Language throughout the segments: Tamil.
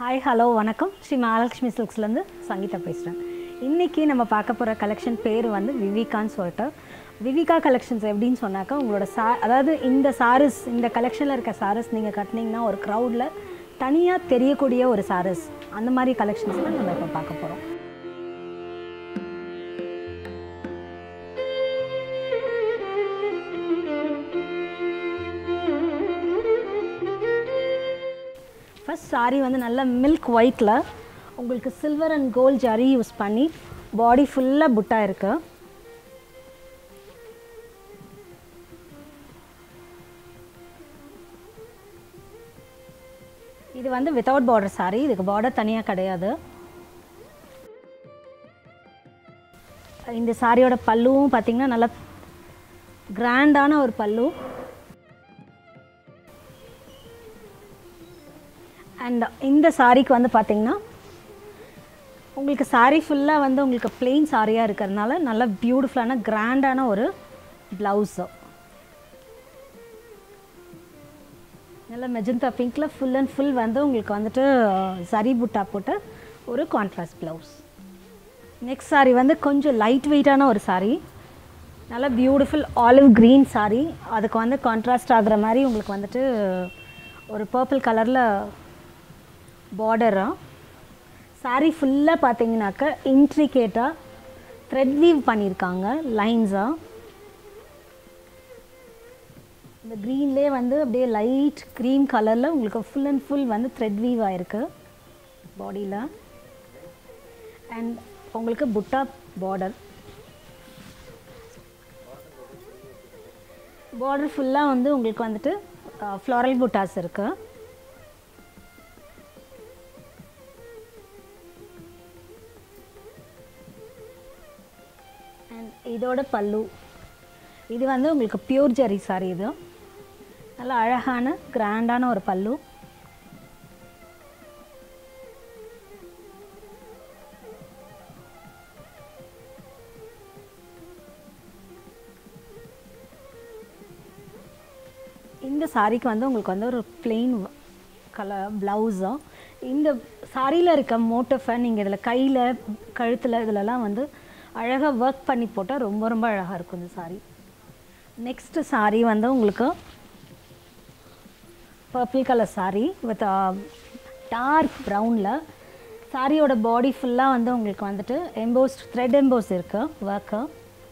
ஹாய் ஹலோ வணக்கம் ஸ்ரீ மகாலட்சுமி சில்க்ஸ்லேருந்து சங்கீதா பேசுகிறேன் இன்றைக்கி நம்ம பார்க்க போகிற கலெக்ஷன் பேர் வந்து விவிகான்னு சொல்லிட்டு விவிகா கலெக்ஷன்ஸ் எப்படின்னு சொன்னாக்கா உங்களோட சா அதாவது இந்த சாரீஸ் இந்த கலெக்ஷனில் இருக்க சாரீஸ் நீங்கள் கட்டினீங்கன்னா ஒரு க்ரௌடில் தனியாக தெரியக்கூடிய ஒரு சாரீஸ் அந்த மாதிரி கலெக்ஷன்ஸ் தான் நம்ம இப்போ பார்க்க போகிறோம் ஃபர்ஸ்ட் சாரீ வந்து நல்ல மில்க் ஒயிட்டில் உங்களுக்கு silver and gold zari use பண்ணி பாடி ஃபுல்லாக புட்டா இருக்கு இது வந்து வித்தவுட் பார்டர் சாரீ இதுக்கு பார்டர் தனியாக கிடையாது இந்த சாரியோட பல்லுவும் பார்த்தீங்கன்னா நல்லா கிராண்டான ஒரு பல்லு அண்ட் இந்த சாரீக்கு வந்து பார்த்தீங்கன்னா உங்களுக்கு சாரீ ஃபுல்லாக வந்து உங்களுக்கு பிளெயின் சாரியாக இருக்கிறதுனால நல்ல பியூட்டிஃபுல்லான கிராண்டான ஒரு ப்ளவுஸு நல்ல மெஜந்தா பிங்க்கில் ஃபுல் அண்ட் ஃபுல் வந்து உங்களுக்கு வந்துட்டு சரி புட்டா போட்டு ஒரு கான்ட்ராஸ்ட் ப்ளவுஸ் நெக்ஸ்ட் சாரீ வந்து கொஞ்சம் லைட் வெயிட்டான ஒரு சாரீ நல்ல பியூட்டிஃபுல் ஆலிவ் க்ரீன் சாரீ அதுக்கு வந்து கான்ட்ராஸ்ட் ஆகுற மாதிரி உங்களுக்கு வந்துட்டு ஒரு பர்பிள் கலரில் பார்டராக சாரீ ஃபுல்லாக பார்த்தீங்கன்னாக்க இன்ட்ரிகேட்டாக த்ரெட் வீவ் பண்ணியிருக்காங்க லைன்ஸாக இந்த க்ரீன்லேயே வந்து அப்படியே லைட் க்ரீம் கலரில் உங்களுக்கு ஃபுல் அண்ட் ஃபுல் வந்து த்ரெட் வீவ் ஆகிருக்கு பாடியில் அண்ட் உங்களுக்கு புட்டா பார்டர் பார்டர் ஃபுல்லாக வந்து உங்களுக்கு வந்துட்டு ஃப்ளாரல் புட்டாஸ் இருக்குது அண்ட் இதோட பல்லு இது வந்து உங்களுக்கு பியூர் ஜரி சாரி இது நல்ல அழகான கிராண்டான ஒரு பல்லு இந்த சாரிக்கு வந்து உங்களுக்கு வந்து ஒரு பிளெயின் கலர் ப்ளவுஸும் இந்த சாரியில் இருக்க மோட்டஃபை நீங்கள் இதில் கையில் கழுத்தில் இதிலலாம் வந்து அழகாக ஒர்க் பண்ணி போட்டால் ரொம்ப ரொம்ப அழகாக இருக்கும் இந்த சாரீ நெக்ஸ்ட்டு சாரீ வந்து உங்களுக்கு purple colour saree with dark ப்ரௌனில் சாரியோட பாடி ஃபுல்லாக வந்து உங்களுக்கு வந்துட்டு எம்போஸ்ட் த்ரெட் எம்போஸ் இருக்குது ஒர்க்கு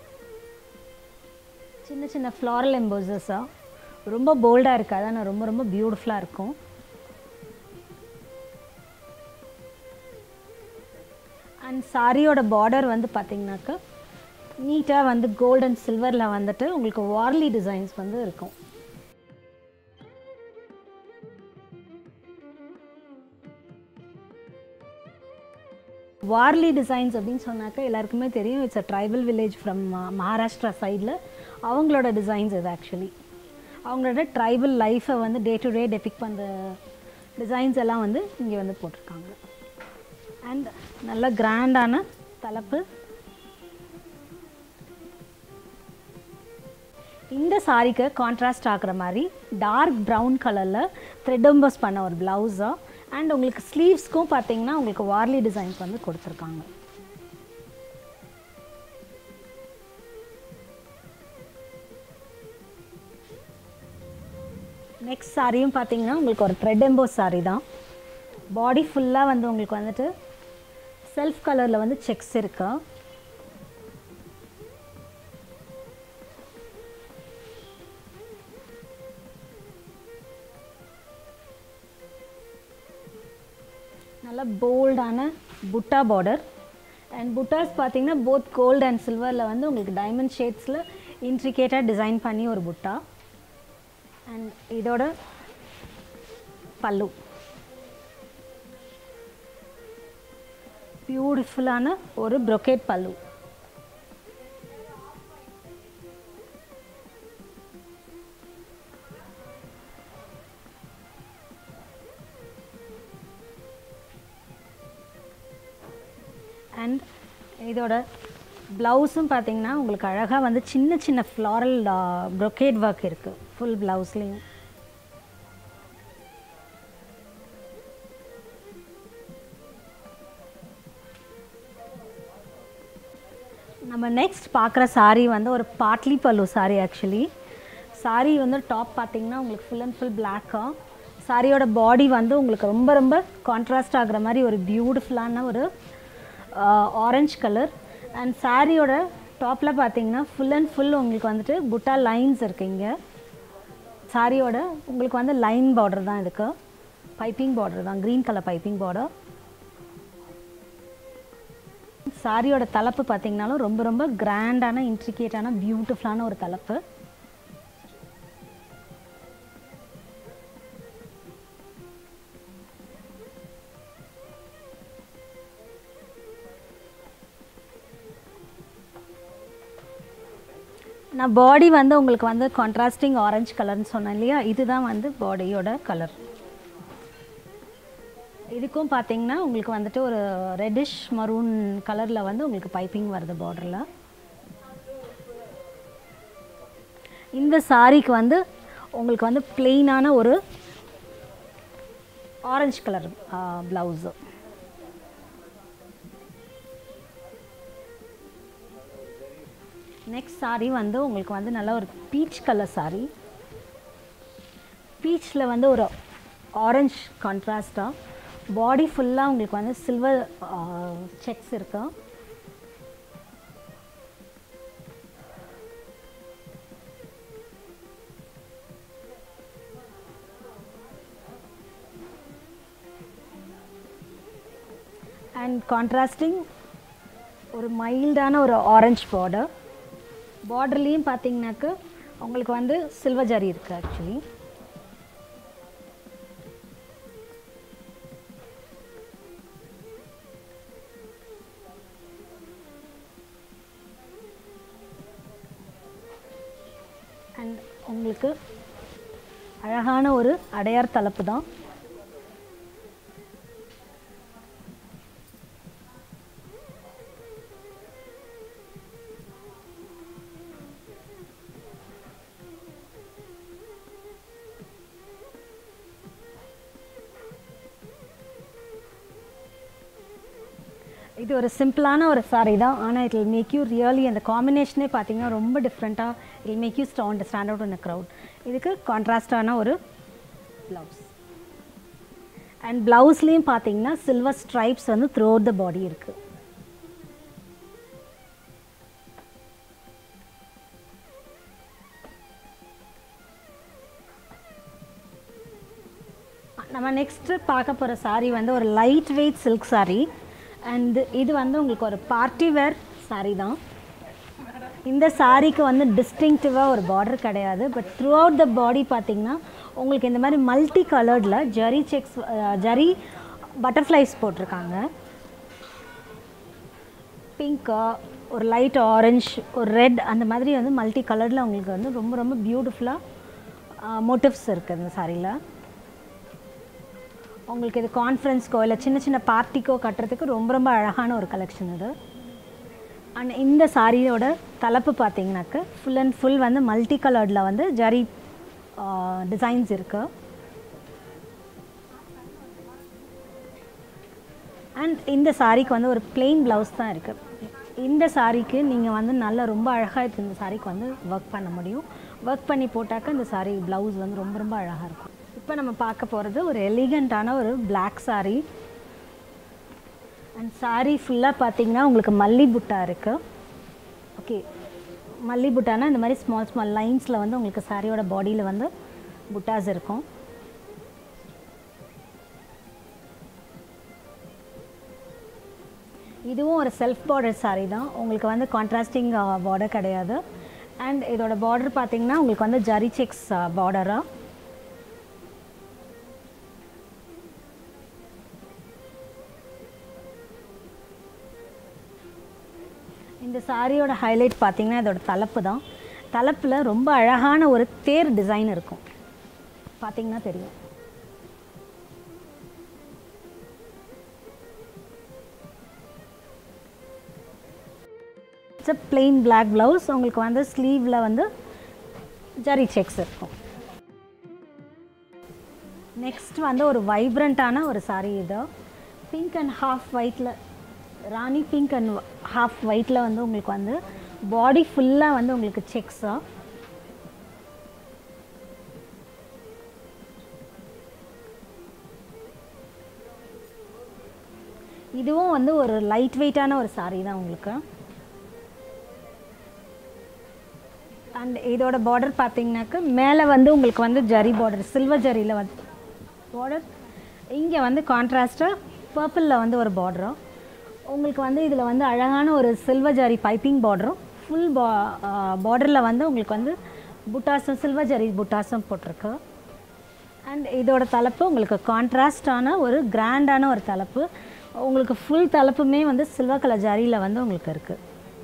சின்ன சின்ன ஃப்ளாரல் எம்போசஸாக ரொம்ப போல்டாக இருக்காது ஆனால் ரொம்ப ரொம்ப பியூட்டிஃபுல்லாக இருக்கும் அண்ட் சாரியோட பார்டர் வந்து பார்த்தீங்கன்னாக்கா நீட்டாக வந்து கோல்ட் அண்ட் சில்வரில் வந்துட்டு உங்களுக்கு வார்லி டிசைன்ஸ் வந்து இருக்கும் வார்லி டிசைன்ஸ் அப்படின்னு சொன்னாக்கா எல்லாருக்குமே தெரியும் it's a tribal village from Maharashtra சைடில் அவங்களோட டிசைன்ஸ் இது ஆக்சுவலி அவங்களோட ட்ரைபல் லைஃப்பை வந்து டே டு டே டெபிக் பண்ணுற டிசைன்ஸ் எல்லாம் வந்து இங்கே வந்து போட்டிருக்காங்க அண்ட் நல்ல கிராண்டான தலைப்பு இந்த சாரிக்கு கான்ட்ராஸ்ட் ஆகிற மாதிரி டார்க் ப்ரௌன் கலரில் த்ரெட்டம்பஸ் பண்ண ஒரு ப்ளவுஸாக அண்ட் உங்களுக்கு ஸ்லீவ்ஸ்க்கும் பார்த்தீங்கன்னா உங்களுக்கு வார்லி டிசைன்ஸ் வந்து கொடுத்துருக்காங்க நெக்ஸ்ட் சாரியும் பார்த்தீங்கன்னா உங்களுக்கு ஒரு த்ரெட் எம்போஸ் சாரி தான் பாடி ஃபுல்லாக வந்து உங்களுக்கு வந்துட்டு செல்ஃப் கலரில் வந்து செக்ஸ் இருக்கு நல்ல போல்டான புட்டா பார்டர் அண்ட் புட்டாஸ் பார்த்தீங்கன்னா போத் கோல்டு அண்ட் சில்வரில் வந்து உங்களுக்கு டைமண்ட் ஷேட்ஸில் இன்ட்ரிகேட்டாக டிசைன் பண்ணி ஒரு புட்டா அண்ட் இதோட பல்லு பியூட்டிஃபுல்லான ஒரு ப்ரொக்கேட் பல்லு அண்ட் இதோட ப்ளவுஸும் பார்த்தீங்கன்னா உங்களுக்கு அழகாக வந்து சின்ன சின்ன ஃப்ளாரல் ப்ரொக்கேட் ஒர்க் இருக்குது ஃபுல் ப்ளவுஸ்லேயும் நம்ம நெக்ஸ்ட் பார்க்குற saree வந்து ஒரு patli pallu saree actually saree வந்து டாப் பார்த்தீங்கன்னா உங்களுக்கு ஃபுல் அண்ட் ஃபுல் பிளாக்காக சாரியோட பாடி வந்து உங்களுக்கு ரொம்ப ரொம்ப கான்ட்ராஸ்ட் ஆகுற மாதிரி ஒரு பியூட்டிஃபுல்லான ஒரு ஆரஞ்சு கலர் அண்ட் சாரியோட டாப்பில் பார்த்தீங்கன்னா ஃபுல் அண்ட் ஃபுல் உங்களுக்கு வந்துட்டு புட்டா லைன்ஸ் இருக்குங்க சாரியோட உங்களுக்கு வந்து லைன் பார்டர் தான் இதுக்கு பைப்பிங் பார்டர் தான் க்ரீன் கலர் பைப்பிங் பார்டர் சாரியோட தலைப்பு பார்த்தீங்கனாலும் ரொம்ப ரொம்ப கிராண்டான இன்ட்ரிகேட்டான பியூட்டிஃபுல்லான ஒரு தலைப்பு நான் பாடி வந்து உங்களுக்கு வந்து கான்ட்ராஸ்டிங் ஆரஞ்சு கலர்னு சொன்னேன் இல்லையா இதுதான் வந்து பாடியோட கலர் இதுக்கும் பார்த்தீங்கன்னா உங்களுக்கு வந்துட்டு ஒரு ரெட்டிஷ் மரூன் கலரில் வந்து உங்களுக்கு பைப்பிங் வருது பார்டரில் இந்த சாரீக்கு வந்து உங்களுக்கு வந்து பிளெயினான ஒரு orange colour blouse next saree வந்து உங்களுக்கு வந்து நல்ல ஒரு பீச் கலர் saree பீச்சில் வந்து ஒரு ஆரஞ்ச் கான்ட்ராஸ்டாக பாடி ஃபுல்லாக உங்களுக்கு வந்து சில்வர் செக்ஸ் இருக்கு அண்ட் கான்ட்ராஸ்டிங் ஒரு மைல்டான ஒரு ஆரஞ்ச் பார்டர் பார்டர்லேயும் பார்த்தீங்கன்னாக்க உங்களுக்கு வந்து சில்வர் ஜரி இருக்குது ஆக்சுவலி அண்ட் உங்களுக்கு அழகான ஒரு அடையார் தலைப்பு தான் இது ஒரு சிம்பிளான ஒரு saree தான் ஆனால் it will make you really அந்த காம்பினேஷனே பார்த்தீங்கன்னா ரொம்ப டிஃப்ரெண்ட்டாக it make you stand stand out in crowd இதுக்கு கான்ட்ராஸ்டான ஒரு ப்ளவுஸ் அண்ட் ப்ளவுஸ்லேயும் பார்த்தீங்கன்னா சில்வர் ஸ்ட்ரைப்ஸ் வந்து த்ரூ த பாடி இருக்குது நம்ம நெக்ஸ்ட்டு பார்க்க போகிற saree வந்து ஒரு light weight silk saree and இது வந்து உங்களுக்கு ஒரு பார்ட்டி வேர் saree தான் இந்த சாரீக்கு வந்து டிஸ்டிங்டிவாக ஒரு பார்டர் கிடையாது but throughout the body பார்த்தீங்கன்னா உங்களுக்கு இந்த மாதிரி மல்டி கலர்டில் ஜரி செக்ஸ் ஜரி பட்டர்ஃப்ளைஸ் போட்டிருக்காங்க பிங்க்கு ஒரு லைட் ஆரஞ்ச் ஒரு ரெட் அந்த மாதிரி வந்து மல்டி கலரில் உங்களுக்கு வந்து ரொம்ப ரொம்ப பியூட்டிஃபுல்லாக மோட்டிவ்ஸ் இருக்குது இந்த சாரியில் உங்களுக்கு இது கான்ஃபரன்ஸ்க்கோ இல்லை சின்ன சின்ன பார்ட்டிக்கோ கட்டுறதுக்கு ரொம்ப ரொம்ப அழகான ஒரு கலெக்ஷன் இது அண்ட் இந்த சாரியோட தலைப்பு பார்த்தீங்கன்னாக்க ஃபுல் அண்ட் ஃபுல் வந்து மல்டி கலர்டில் வந்து ஜரி டிசைன்ஸ் இருக்கு அண்ட் இந்த சாரிக்கு வந்து ஒரு பிளெயின் ப்ளவுஸ் தான் இருக்குது இந்த சாரிக்கு நீங்கள் வந்து நல்லா ரொம்ப அழகாக இந்த சாரிக்கு வந்து ஒர்க் பண்ண முடியும் ஒர்க் பண்ணி போட்டாக்க இந்த சாரி ப்ளவுஸ் வந்து ரொம்ப ரொம்ப அழகாக இருக்கும் இப்போ நம்ம பார்க்க போகிறது ஒரு எலிகண்ட்டான ஒரு பிளாக் saree அண்ட் saree ஃபுல்லாக பார்த்தீங்கன்னா உங்களுக்கு மல்லி புட்டா இருக்குது ஓகே மல்லி புட்டானா இந்த மாதிரி ஸ்மால் ஸ்மால் லைன்ஸில் வந்து உங்களுக்கு சாரியோட பாடியில் வந்து புட்டாஸ் இருக்கும் இதுவும் ஒரு செல்ஃப் பார்டர் saree தான் உங்களுக்கு வந்து கான்ட்ராஸ்டிங் பார்டர் கிடையாது அண்ட் இதோட பார்டர் பார்த்தீங்கன்னா உங்களுக்கு வந்து ஜரி செக்ஸ் பார்டராக இந்த சாரியோட ஹைலைட் பார்த்தீங்கன்னா இதோட தலைப்பு தான் தலைப்பில் ரொம்ப அழகான ஒரு தேர் டிசைன் இருக்கும் பார்த்தீங்கன்னா தெரியும் it's a plain black blouse உங்களுக்கு வந்து ஸ்லீவில் வந்து ஜரி செக்ஸ் இருக்கும் நெக்ஸ்ட் வந்து ஒரு வைப்ரண்ட்டான ஒரு saree இது பிங்க் அண்ட் ஹாஃப் ஒயிட்டில் ராணி பிங்க் அண்ட் ஹாஃப் ஒயிட்டில் வந்து உங்களுக்கு வந்து பாடி ஃபுல்லாக வந்து உங்களுக்கு செக்ஸாக இதுவும் வந்து ஒரு லைட் வெயிட்டான ஒரு saree தான் உங்களுக்கு அண்ட் இதோட பார்டர் பார்த்தீங்கன்னாக்க மேலே வந்து உங்களுக்கு வந்து ஜரி பார்டர் சில்வர் ஜரியில் வந்து பார்டர் இங்கே வந்து கான்ட்ராஸ்ட்டாக பர்பிளில் வந்து ஒரு பார்டரும் உங்களுக்கு வந்து இதில் வந்து அழகான ஒரு சில்வர் ஜரி பைப்பிங் பார்டரும் ஃபுல் பா பார்டரில் வந்து உங்களுக்கு வந்து புட்டாசம் சில்வர் ஜரி புட்டாசம் போட்டிருக்கு அண்ட் இதோட தலைப்பு உங்களுக்கு கான்ட்ராஸ்டான ஒரு கிராண்டான ஒரு தலைப்பு உங்களுக்கு ஃபுல் தலைப்புமே வந்து சில்வர் கலர் ஜரியில் வந்து உங்களுக்கு இருக்குது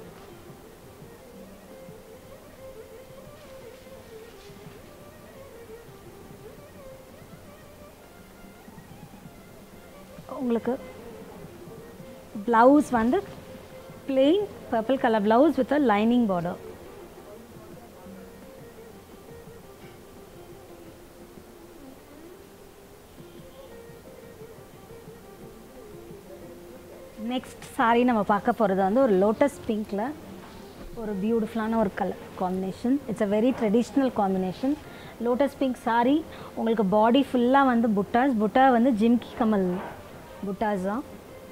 உங்களுக்கு ப்ளவுஸ் வந்து plain purple colour blouse with a lining border next saree நம்ம பார்க்க போகிறது வந்து ஒரு லோட்டஸ் பிங்க்கில் ஒரு பியூட்டிஃபுல்லான ஒரு colour combination it's a very traditional combination lotus pink saree உங்களுக்கு பாடி ஃபுல்லாக வந்து புட்டாஸ் புட்டா வந்து ஜிம்கி கமல் புட்டாஸ் தான்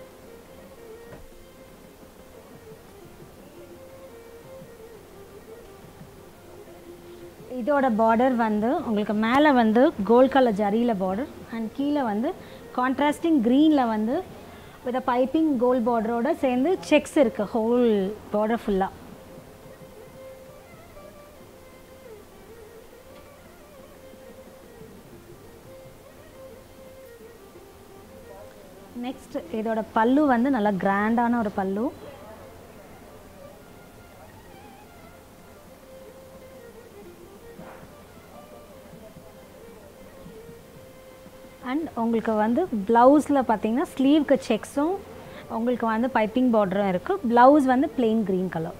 இதோட பார்டர் வந்து உங்களுக்கு மேலே வந்து கோல்ட் கலர் ஜரியில் பார்டர் அண்ட் கீழே வந்து கான்ட்ராஸ்டிங் க்ரீனில் வந்து வித் பைப்பிங் கோல்ட் பார்டரோட சேர்ந்து செக்ஸ் இருக்குது ஹோல் பார்டர் ஃபுல்லாக நெக்ஸ்ட் இதோட பல்லு வந்து நல்லா கிராண்டான ஒரு பல்லு அண்ட் உங்களுக்கு வந்து ப்ளவுஸில் பார்த்தீங்கன்னா ஸ்லீவ்க்கு செக்ஸும் உங்களுக்கு வந்து பைப்பிங் பார்டரும் இருக்குது ப்ளவுஸ் வந்து plain green கலர்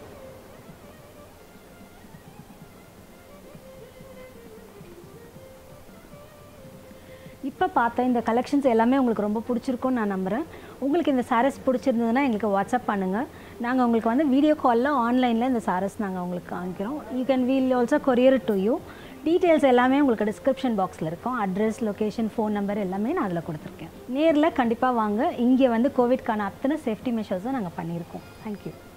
இப்போ பார்த்த இந்த கலெக்ஷன்ஸ் எல்லாமே உங்களுக்கு ரொம்ப பிடிச்சிருக்கும்னு நான் நம்புகிறேன் உங்களுக்கு இந்த சாரீஸ் பிடிச்சிருந்ததுன்னா எங்களுக்கு வாட்ஸ்அப் பண்ணுங்கள் நாங்கள் உங்களுக்கு வந்து வீடியோ காலில் ஆன்லைனில் இந்த சாரீஸ் நாங்கள் உங்களுக்கு காமிக்கிறோம் you can will also courier to you details எல்லாமே உங்களுக்கு டிஸ்கிரிப்ஷன் பாக்ஸில் இருக்கும் அட்ரஸ் லொகேஷன் ஃபோன் நம்பர் எல்லாமே நான் அதில் கொடுத்துருக்கேன் நேரில் கண்டிப்பாக வாங்க இங்கே வந்து கோவிட்கான அத்தனை சேஃப்டி மெஷர்ஸும் நாங்கள் பண்ணியிருக்கோம் தேங்க்யூ